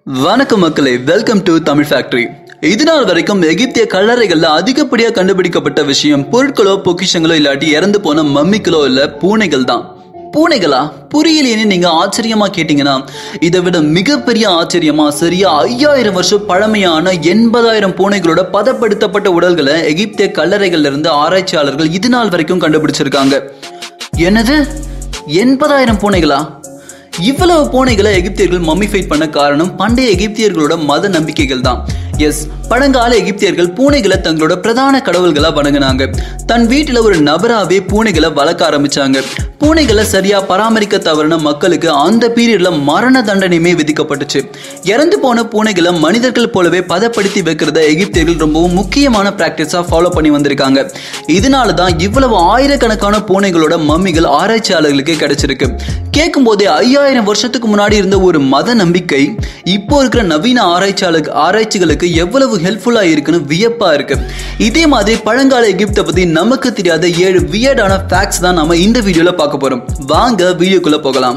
வணக்கம் மக்களே welcome to Tamil factory இது நாள் வரைக்கும் எகிப்திய கல்லறைகள்ல அதிகப்படியா கண்டுபிடிக்கப்பட்ட விஷயம் பொருட்களோ பொக்கிஷங்களோ இல்லாட்டி இறந்து போன மம்மிகளோ இல்ல பூனைகள் தான் பூனைகளா புரியலையேன்னு நீங்க ஆச்சரியமா கேட்டீங்கன்னா இதை விட மிகப்பெரிய ஆச்சரியமா சரியா ஐயாயிரம் வருஷம் பழமையான எண்பதாயிரம் பூனைகளோட பதப்படுத்தப்பட்ட உடல்களை எகிப்திய கல்லறைகள்ல இருந்து ஆராய்ச்சியாளர்கள் இது நாள் வரைக்கும் கண்டுபிடிச்சிருக்காங்க என்னது எண்பதாயிரம் பூனைகளா இவ்வளவு பூனைகளை எகிப்தியர்கள் மம்மிஃபைட் பண்ண காரணம் பண்டைய எகிப்தியர்களோட மத நம்பிக்கைகள் தான் எஸ் பழங்கால எகிப்தியர்கள் பூனைகளை தங்களோட பிரதான கடவுள்களா வணங்குனாங்க தன் வீட்டுல ஒரு நபராவே பூனைகளை வளர்க்க ஆரம்பிச்சாங்க பூனைகளை சரியா பராமரிக்க தவறின மக்களுக்கு அந்த பீரியட்ல மரண தண்டனையுமே விதிக்கப்பட்டுச்சு இறந்து போன பூனைகளை மனிதர்கள் போலவே பதப்படுத்தி வைக்கிறத எகிப்தியர்கள் ரொம்பவும் முக்கியமான பிராக்டிஸா ஃபாலோ பண்ணி வந்திருக்காங்க இதனால தான் இவ்வளவு ஆயிரக்கணக்கான பூனைகளோட மம்மிகள் ஆராய்ச்சியாளர்களுக்கு கிடைச்சிருக்கு கேட்கும் போதே ஐயாயிரம் வருஷத்துக்கு முன்னாடி இருந்த ஒரு மத நம்பிக்கை இப்போ இருக்கிற நவீன ஆராய்ச்சியாளர் ஆராய்ச்சிகளுக்கு எவ்வளவு ஹெல்ப்ஃபுல்லா இருக்குன்னு வியப்பா இருக்கு இதே மாதிரி பழங்கால எகிப்தை பத்தி நமக்கு தெரியாத ஏழு வியர்டான ஃபேக்ட்ஸ் தான் நம்ம இந்த வீடியோல பார்க்க போறோம் வாங்க வீடியோக்குள்ள போகலாம்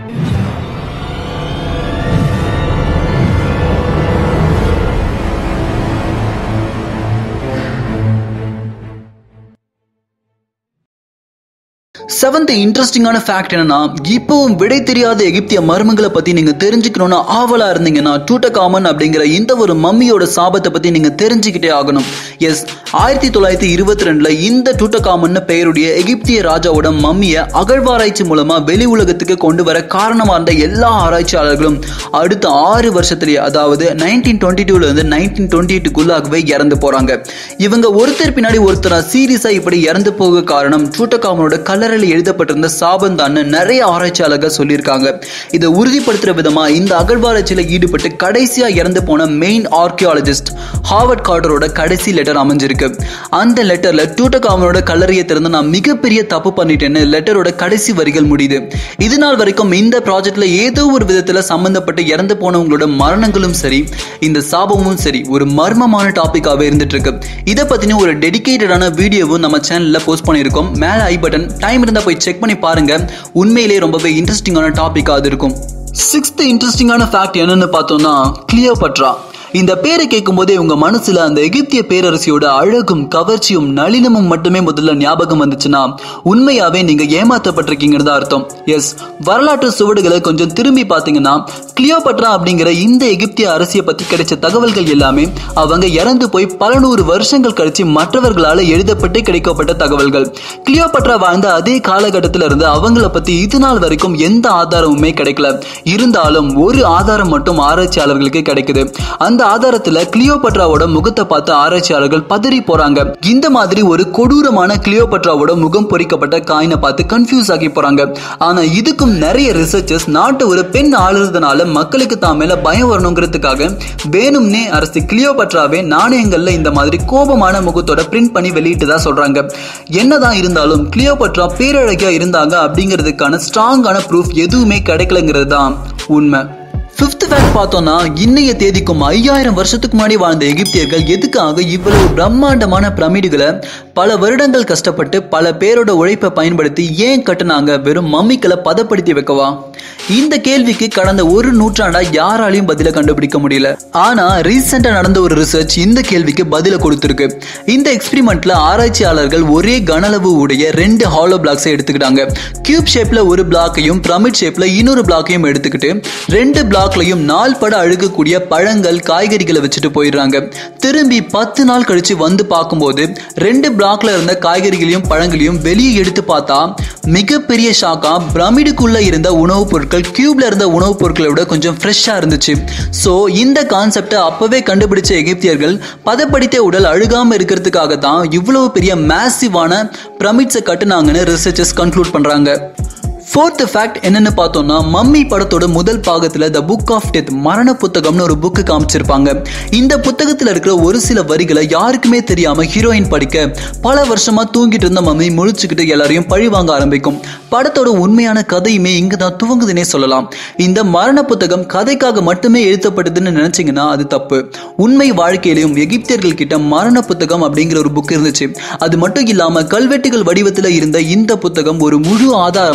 செவன்த் இன்ட்ரெஸ்டிங்கான ஃபேக்ட் என்னன்னா இப்பவும் விடை தெரியாத எகிப்திய மர்மங்களை பத்தி நீங்க தெரிஞ்சுக்கணும்னு ஆவலா இருந்தீங்கன்னா டூட்டகாமன் அப்படிங்கிற இந்த ஒரு மம்மியோட சாபத்தை பத்தி நீங்க தெரிஞ்சுக்கிட்டே ஆகணும் எஸ் ஆயிரத்தி தொள்ளாயிரத்தி இருபத்தி ரெண்டுல இந்த டூட்டகாமன் பெயருடைய எகிப்திய ராஜாவோட மம்மியை அகழ்வாராய்ச்சி மூலமா வெளி உலகத்துக்கு கொண்டு வர காரணமா இருந்த எல்லா ஆராய்ச்சியாளர்களும் அடுத்த ஆறு வருஷத்துலயே அதாவது நைன்டீன் டுவெண்ட்டி டூல இருந்து நைன்டீன் டுவெண்ட்டி எயிட்டுக்குள்ளாகவே இறந்து போறாங்க இவங்க ஒருத்தர் பின்னாடி ஒருத்தரா சீரியஸா இப்படி இறந்து போக காரணம் டூட்டகாமனோட கல்லறையில் எழுதப்பட்டிருந்த சாபம் தான் நிறைய ஆராய்ச்சியாளர்கள் சொல்லியிருக்காங்க இதை உறுதிப்படுத்துற விதமா இந்த அகழ்வாராய்ச்சியில ஈடுபட்டு கடைசியா இறந்து போன மெயின் ஆர்கியாலஜிஸ்ட் ஹாவர்ட் கார்டரோட கடைசி லெட்டர் அமைஞ்சிருக்கு அந்த லெட்டர்ல டூட்டகாமனோட கல்லறையை திறந்து நான் மிகப்பெரிய தப்பு பண்ணிட்டேன்னு லெட்டரோட கடைசி வரிகள் முடியுது இது நாள் வரைக்கும் இந்த ப்ராஜெக்ட்ல ஏதோ ஒரு விதத்துல சம்பந்தப்பட்டு இறந்து போனவங்களோட மரணங்களும் சரி இந்த சாபமும் சரி ஒரு மர்மமான டாபிக்காவே இருந்துட்டு இருக்கு இதை பத்தின ஒரு டெடிகேட்டடான வீடியோவும் நம்ம சேனல்ல போஸ்ட் பண்ணியிருக்கோம் மேல ஐ பட்டன் டைம் இருந்தா போய் செக் பண்ணி பாருங்க உண்மையிலேயே ரொம்பவே இன்ட்ரெஸ்டிங்கான டாபிக்கா அது இருக்கும் சிக்ஸ்த் இன்ட்ரெஸ்டிங்கான ஃபேக்ட் என்னன்னு பார்த்தோம்னா கிளியோபட்ரா இந்த பேரை கேட்கும் போதே உங்க மனசுல அந்த எகிப்திய பேரரசியோட அழகும் கவர்ச்சியும் நளினமும் மட்டுமே முதல்ல ஞாபகம் வந்துச்சுன்னா உண்மையாவே நீங்க ஏமாத்தப்பட்டிருக்கீங்கிறது அர்த்தம் எஸ் வரலாற்று சுவடுகளை கொஞ்சம் திரும்பி பார்த்தீங்கன்னா கிளியோபட்ரா அப்படிங்கிற இந்த எகிப்திய அரசியை பத்தி கிடைச்ச தகவல்கள் எல்லாமே அவங்க இறந்து போய் பல நூறு வருஷங்கள் கழிச்சு மற்றவர்களால எழுதப்பட்டு கிடைக்கப்பட்ட தகவல்கள் கிளியோபட்ரா வாழ்ந்த அதே காலகட்டத்தில இருந்து அவங்கள பத்தி இது நாள் வரைக்கும் எந்த ஆதாரமுமே கிடைக்கல இருந்தாலும் ஒரு ஆதாரம் மட்டும் ஆராய்ச்சியாளர்களுக்கு கிடைக்குது அந்த ஆதாரத்துல கிளியோபட்ராவோட முகத்தை பார்த்து ஆராய்ச்சியாளர்கள் பதறி போறாங்க இந்த மாதிரி ஒரு கொடூரமான கிளியோபட்ராவோட முகம் பொறிக்கப்பட்ட காயினை பார்த்து கன்ஃபியூஸ் ஆகி போறாங்க ஆனா இதுக்கும் நிறைய ரிசர்ச்சர்ஸ் நாட்டு ஒரு பெண் ஆளுறதுனால மக்களுக்கு தான் மேல பயம் வரணுங்கிறதுக்காக வேணும்னே அரசு கிளியோபட்ராவே நாணயங்கள்ல இந்த மாதிரி கோபமான முகத்தோட பிரிண்ட் பண்ணி வெளியிட்டதா சொல்றாங்க என்னதான் இருந்தாலும் கிளியோபட்ரா பேரழகியா இருந்தாங்க அப்படிங்கிறதுக்கான ஸ்ட்ராங்கான ப்ரூஃப் எதுவுமே கிடைக்கலங்கிறது தான் உண்மை ஃபிஃப்த் ஃபேக்ட் பார்த்தோம்னா இன்னைய தேதிக்கும் ஐயாயிரம் வருஷத்துக்கு முன்னாடி வாழ்ந்த எகிப்தியர்கள் எதுக்காக இவ்வளவு பிரம்மாண்டமான பிரமிடுகளை பல வருடங்கள் கஷ்டப்பட்டு பல பேரோட உழைப்பை பயன்படுத்தி ஏன் கட்டுனாங்க வெறும் மம்மிக்களை பதப்படுத்தி வைக்கவா இந்த கேள்விக்கு கடந்த ஒரு நூற்றாண்டா யாராலையும் பதில கண்டுபிடிக்க முடியல ஆனா ரீசெண்டா நடந்த ஒரு ரிசர்ச் இந்த கேள்விக்கு பதில கொடுத்திருக்கு இந்த எக்ஸ்பிரிமெண்ட்ல ஆராய்ச்சியாளர்கள் ஒரே கனளவு உடைய ரெண்டு ஹாலோ பிளாக்ஸை எடுத்துக்கிட்டாங்க கியூப் ஷேப்ல ஒரு பிளாக்கையும் பிரமிட் ஷேப்ல இன்னொரு பிளாக்கையும் எடுத்துக்கிட்டு ரெண்டு பிளாக்லையும் நாள் பட அழுகக்கூடிய பழங்கள் காய்கறிகளை வச்சுட்டு போயிடுறாங்க திரும்பி பத்து நாள் கழிச்சு வந்து பார்க்கும்போது ரெண்டு பிளாக்ல இருந்த காய்கறிகளையும் பழங்களையும் வெளியே எடுத்து பார்த்தா மிகப்பெரிய ஷாக்கா பிரமிடுக்குள்ள இருந்த உணவுப் பொருட்கள் கியூப்ல இருந்த உணவுப் பொருட்களை விட கொஞ்சம் ஃப்ரெஷ்ஷா இருந்துச்சு ஸோ இந்த கான்செப்டை அப்பவே கண்டுபிடிச்ச எகிப்தியர்கள் பதப்படுத்திய உடல் அழுகாம இருக்கிறதுக்காக தான் இவ்வளவு பெரிய மேசிவான பிரமிட்ஸை கட்டுனாங்கன்னு ரிசர்ச்சர்ஸ் கன்க்ளூட் பண்றாங்க ஃபோர்த் ஃபேக்ட் என்னன்னு பார்த்தோம்னா மம்மி படத்தோட முதல் பாகத்துல த புக் ஆஃப் டெத் மரண புத்தகம்னு ஒரு புக்கு காமிச்சிருப்பாங்க இந்த புத்தகத்துல இருக்கிற ஒரு சில வரிகளை யாருக்குமே தெரியாம ஹீரோயின் படிக்க பல வருஷமா தூங்கிட்டு இருந்த மம்மி முழிச்சுக்கிட்டு எல்லாரையும் பழி வாங்க ஆரம்பிக்கும் படத்தோட உண்மையான கதையுமே இங்க தான் துவங்குதுன்னே சொல்லலாம் இந்த மரண புத்தகம் கதைக்காக மட்டுமே எழுதப்பட்டதுன்னு நினைச்சீங்கன்னா அது தப்பு உண்மை வாழ்க்கையிலையும் எகிப்தியர்கள் கிட்ட மரண புத்தகம் அப்படிங்கிற ஒரு புக் இருந்துச்சு அது மட்டும் இல்லாம கல்வெட்டுகள் வடிவத்துல இருந்த இந்த புத்தகம் ஒரு முழு ஆதாரமா ஆராய்ச்சி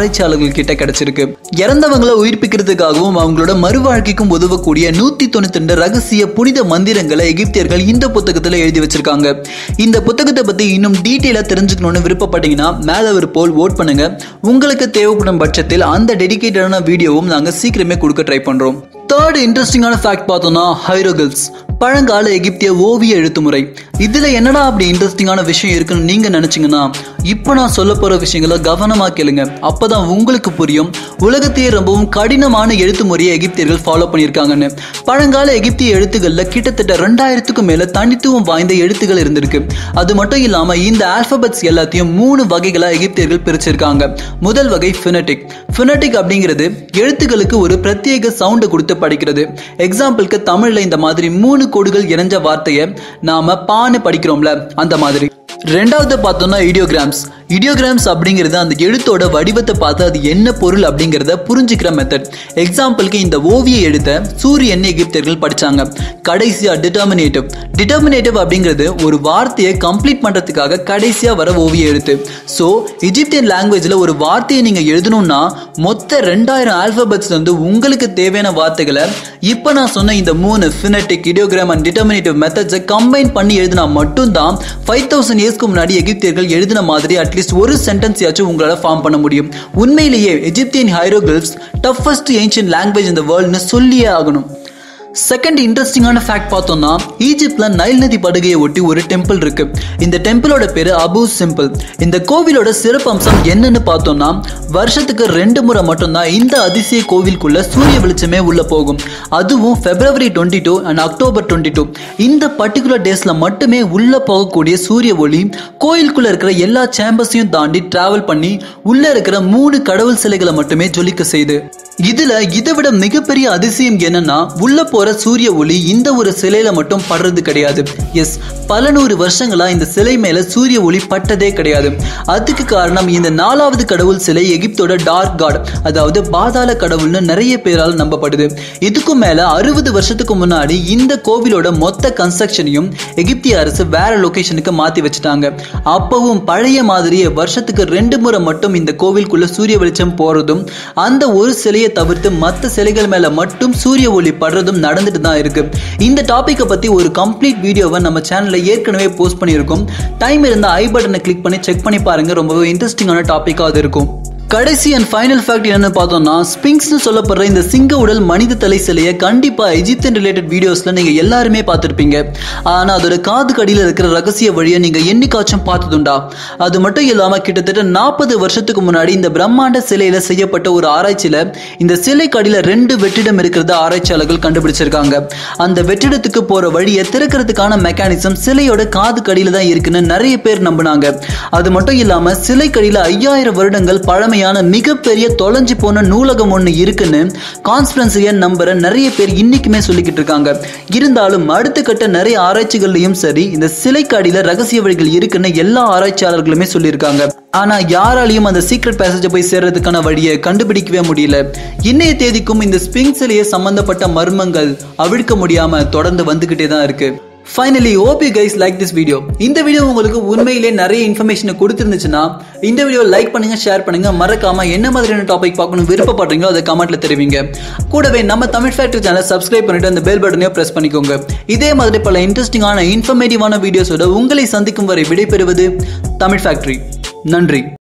ஆராய்ச்சியாளர்கள் கிட்ட கிடைச்சிருக்கு இறந்தவங்களை உயிர்ப்பிக்கிறதுக்காகவும் அவங்களோட மறுவாழ்க்கைக்கும் உதவக்கூடிய நூத்தி தொண்ணூத்தி ரெண்டு ரகசிய புனித மந்திரங்களை எகிப்தியர்கள் இந்த புத்தகத்துல எழுதி வச்சிருக்காங்க இந்த புத்தகத்தை பத்தி இன்னும் டீட்டெயிலா தெரிஞ்சுக்கணும்னு விருப்பப்பட்டீங்கன்னா மேல ஒரு போல் ஓட் பண்ணுங்க உங்களுக்கு தேவைப்படும் பட்சத்தில் அந்த டெடிகேட்டடான வீடியோவும் நாங்க சீக்கிரமே கொடுக்க ட்ரை பண்றோம் தேர்ட் இன்ட்ரெஸ்டிங்கான ஃபேக்ட் பார்த்தோம்னா ஹைரோகில்ஸ் பழங்கால எகிப்திய ஓவிய எழுத்துமுறை இதுல என்னடா அப்படி இன்ட்ரெஸ்டிங்கான விஷயம் இருக்குன்னு நீங்க நினைச்சீங்கன்னா இப்போ நான் சொல்ல போற விஷயங்களை கவனமா கேளுங்க அப்பதான் உங்களுக்கு புரியும் உலகத்தையே ரொம்பவும் கடினமான எழுத்து முறையை எகிப்தியர்கள் ஃபாலோ பண்ணியிருக்காங்கன்னு பழங்கால எகிப்திய எழுத்துக்கள்ல கிட்டத்தட்ட ரெண்டாயிரத்துக்கும் மேல தனித்துவம் வாய்ந்த எழுத்துக்கள் இருந்திருக்கு அது மட்டும் இல்லாம இந்த ஆல்பபெட்ஸ் எல்லாத்தையும் மூணு வகைகளா எகிப்தியர்கள் பிரிச்சிருக்காங்க முதல் வகை ஃபினட்டிக் ஃபினட்டிக் அப்படிங்கிறது எழுத்துக்களுக்கு ஒரு பிரத்யேக சவுண்டு கொடுத்து படிக்கிறது எக்ஸாம்பிளுக்கு தமிழ்ல இந்த மாதிரி மூணு கோடுகள் இணைஞ்ச வார்த்தையை நாம பான்னு படிக்கிறோம்ல அந்த மாதிரி ரெண்டாவது பார்த்தோம்னா இடியோகிராம்ஸ் இடியோகிராம்ஸ் அப்படிங்கிறது அந்த எழுத்தோட வடிவத்தை பார்த்து அது என்ன பொருள் அப்படிங்கிறத புரிஞ்சுக்கிற மெத்தட் எக்ஸாம்பிளுக்கு இந்த ஓவிய எழுத்த சூரியன் எகிப்தியர்கள் படிச்சாங்க கடைசியா டிட்டர்மினேட்டிவ் டிட்டர்மினேட்டிவ் அப்படிங்கிறது ஒரு வார்த்தையை கம்ப்ளீட் பண்றதுக்காக கடைசியா வர ஓவிய எழுத்து ஸோ இஜிப்தியன் லாங்குவேஜ்ல ஒரு வார்த்தையை நீங்க எழுதணும்னா மொத்த ரெண்டாயிரம் ஆல்பபெட்ஸ்ல இருந்து உங்களுக்கு தேவையான வார்த்தைகளை இப்போ நான் சொன்ன இந்த மூணு ஃபினட்டிக் இடியோகிராம் அண்ட் டிட்டர்மினேட்டிவ் மெத்தட்ஸை கம்பைன் பண்ணி எழுதினா மட்டும்தான் ஃபைவ் தௌசண்ட் இயர்ஸ்க்கு முன்னாடி எகிப்தியர்கள் எழுதின மாதிரி அட்லீஸ்ட் ஒரு சென்டென்ஸ் யாச்சும் உங்களால் ஃபார்ம் பண்ண முடியும் உண்மையிலேயே Egyptian hieroglyphs toughest ancient language இந்த வேர்ல்டுன்னு சொல்லியே ஆகணும் செகண்ட் இன்ட்ரெஸ்டிங்கான ஃபேக்ட் பார்த்தோம்னா ஈஜிப்ட்ல நைல் நதி படுகையை ஒட்டி ஒரு டெம்பிள் இருக்கு இந்த டெம்பிளோட பேரு அபு சிம்பிள் இந்த கோவிலோட சிறப்பம்சம் என்னன்னு பார்த்தோம்னா வருஷத்துக்கு ரெண்டு முறை மட்டும்தான் இந்த அதிசய கோவிலுக்குள்ள சூரிய வெளிச்சமே உள்ள போகும் அதுவும் February twenty two and October twenty two இந்த பர்டிகுலர் டேஸ்ல மட்டுமே உள்ள போகக்கூடிய சூரிய ஒளி கோயிலுக்குள்ள இருக்கிற எல்லா சேம்பர்ஸையும் தாண்டி டிராவல் பண்ணி உள்ள இருக்கிற மூணு கடவுள் சிலைகளை மட்டுமே ஜொலிக்க செய்யுது இதுல இதை விட மிகப்பெரிய அதிசயம் என்னன்னா உள்ள போற சூரிய ஒளி இந்த ஒரு சிலையில மட்டும் படுறது கிடையாது எஸ் பல நூறு வருஷங்களா இந்த சிலை மேல சூரிய ஒளி பட்டதே கிடையாது அதுக்கு காரணம் இந்த நாலாவது கடவுள் சிலை எகிப்தோட டார்க் காட் அதாவது பாதாள கடவுள்னு நிறைய பேரால் நம்பப்படுது இதுக்கும் மேல அறுபது வருஷத்துக்கு முன்னாடி இந்த கோவிலோட மொத்த கன்ஸ்ட்ரக்ஷனையும் எகிப்திய அரசு வேற லொகேஷனுக்கு மாத்தி வச்சுட்டாங்க அப்பவும் பழைய மாதிரியே வருஷத்துக்கு ரெண்டு முறை மட்டும் இந்த கோவிலுக்குள்ள சூரிய வெளிச்சம் போறதும் அந்த ஒரு சிலையை தவிர்த்து மற்ற சிலைகள் மேல மட்டும் சூரிய ஒளி படுறதும் நடந்துட்டு தான் இருக்கு இந்த டாபிக்கை பத்தி ஒரு கம்ப்ளீட் வீடியோவை நம்ம சேனல்ல ஏற்கனவே போஸ்ட் பண்ணியிருக்கோம் டைம் இருந்தா ஐ பட்டனை கிளிக் பண்ணி செக் பண்ணி பாருங்க ரொம்பவே இன்ட்ரெஸ்டிங்கான டாபிக்காக அது இருக்கும் கடைசி அண்ட் ஃபைனல் ஃபேக்ட் என்னன்னு பார்த்தோம்னா ஸ்பிங்ஸ்னு சொல்லப்படுற இந்த சிங்க உடல் மனித தலை சிலையை கண்டிப்பா எஜிப்தியன் ரிலேட்டட் வீடியோஸ்ல நீங்க எல்லாருமே பார்த்துருப்பீங்க ஆனா அதோட காது கடியில இருக்கிற ரகசிய வழியை நீங்க என்னைக்காச்சும் பார்த்ததுண்டா அது மட்டும் இல்லாம கிட்டத்தட்ட நாற்பது வருஷத்துக்கு முன்னாடி இந்த பிரம்மாண்ட சிலையில செய்யப்பட்ட ஒரு ஆராய்ச்சியில இந்த சிலை கடியில ரெண்டு வெற்றிடம் இருக்கிறத ஆராய்ச்சியாளர்கள் கண்டுபிடிச்சிருக்காங்க அந்த வெற்றிடத்துக்கு போற வழியை திறக்கிறதுக்கான மெக்கானிசம் சிலையோட காது கடியில தான் இருக்குன்னு நிறைய பேர் நம்பினாங்க அது மட்டும் இல்லாம சிலை கடியில ஐயாயிரம் வருடங்கள் பழமை உண்மையான மிகப்பெரிய தொலைஞ்சு போன நூலகம் ஒன்று இருக்குன்னு கான்ஸ்பிரன்சியன் நம்பரை நிறைய பேர் இன்னைக்குமே சொல்லிக்கிட்டு இருக்காங்க இருந்தாலும் அடுத்த கட்ட நிறைய ஆராய்ச்சிகள்லையும் சரி இந்த சிலைக்கு அடியில ரகசிய வழிகள் இருக்குன்னு எல்லா ஆராய்ச்சியாளர்களுமே சொல்லியிருக்காங்க ஆனா யாராலையும் அந்த சீக்ரெட் பேசேஜை போய் சேர்றதுக்கான வழியை கண்டுபிடிக்கவே முடியல இன்னைய தேதிக்கும் இந்த ஸ்பிங் சிலையை சம்பந்தப்பட்ட மர்மங்கள் அவிழ்க்க முடியாம தொடர்ந்து வந்துகிட்டே தான் இருக்கு finally OP guys like this video இந்த வீடியோ உங்களுக்கு உண்மையிலே நிறைய இன்ஃபர்மேஷனை கொடுத்துருந்துச்சுன்னா இந்த வீடியோ லைக் பண்ணுங்க ஷேர் பண்ணுங்க மறக்காம என்ன மாதிரியான டாபிக் பார்க்கணும் விருப்பப்படுறீங்களோ அதை கமெண்ட்ல தெரிவிங்க கூடவே நம்ம தமிழ் ஃபேக்டரி சேனல் சப்ஸ்கிரைப் பண்ணிட்டு அந்த பெல் பட்டனையும் பிரஸ் பண்ணிக்கோங்க இதே மாதிரி பல இன்ட்ரெஸ்டிங்கான இன்ஃபர்மேட்டிவான வீடியோஸோட உங்களை சந்திக்கும் வரை விடைபெறுவது தமிழ் ஃபேக்டரி நன்றி